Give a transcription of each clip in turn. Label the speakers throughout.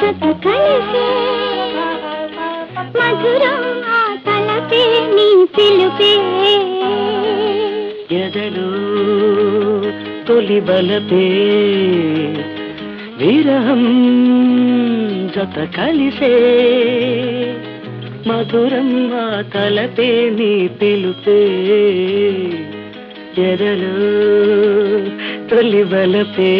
Speaker 1: జత కలిసే మధురం ఆ తలపే నీ పిలుపే
Speaker 2: ఎదలు తొలి బలపే విరహం జత కలిసే మధురం ఆ తలపే నీ పిలుపే ఎదలు తొలి బలపే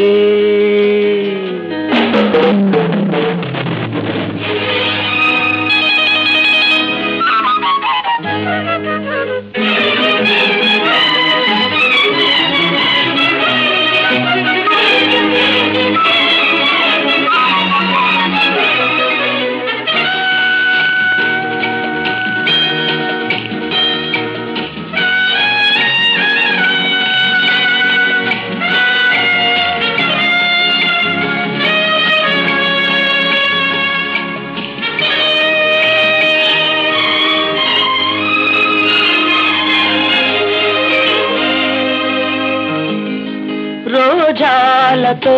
Speaker 2: రోజాలతో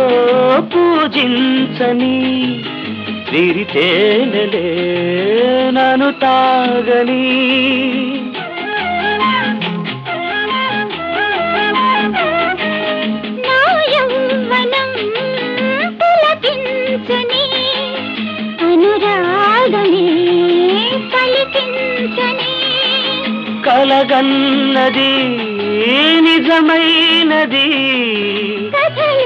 Speaker 2: పూజించని విరితేనలే నన్ను తాగని
Speaker 1: నా యౌవనం పులకించని అనురాగమే పలికించని
Speaker 2: కలగన్నది నిజమైనది
Speaker 1: కథలే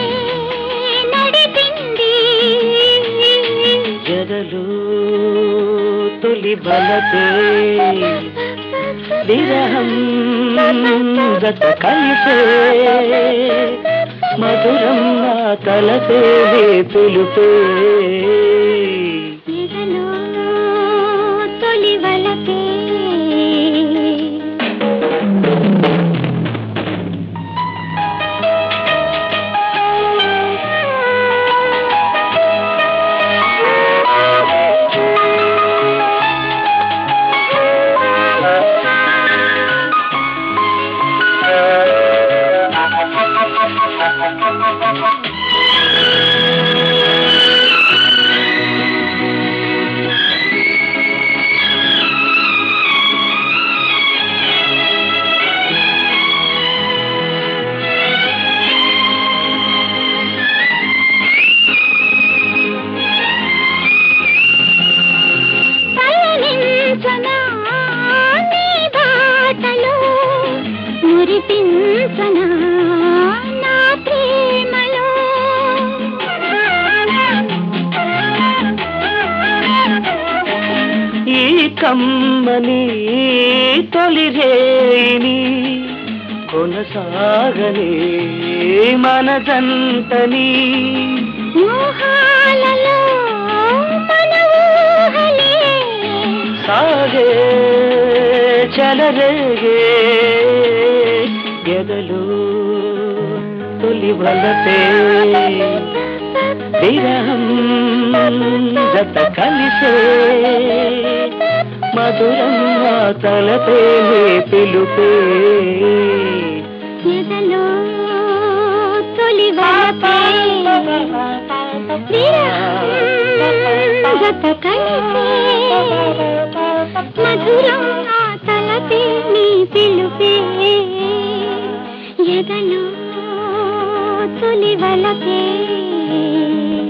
Speaker 1: నడిపింది
Speaker 2: జగలు తొలి బలపే విరహం గత కలిసే మధురం నా తలపే పిలుపే
Speaker 1: ఎదలో తొలి వలపే పయనించనా నీ బాటలో మురిపించనా నా ప్రేమలో
Speaker 2: ఈ కమ్మని తొలి రేణి కొనసాగని మనదంతని
Speaker 1: మోహాలలో మన ఊహలే
Speaker 2: సాగే చలరేగే ఎదలు తొలి వలపే విరహం జత కలిసే మధురం నా తలపే పిలుపే
Speaker 1: ఎదలో తొలి వలపే విరహం జత కలిసే మధురం ఆ తలపే నీ పిలుపే ఎదలో తొలి వలపే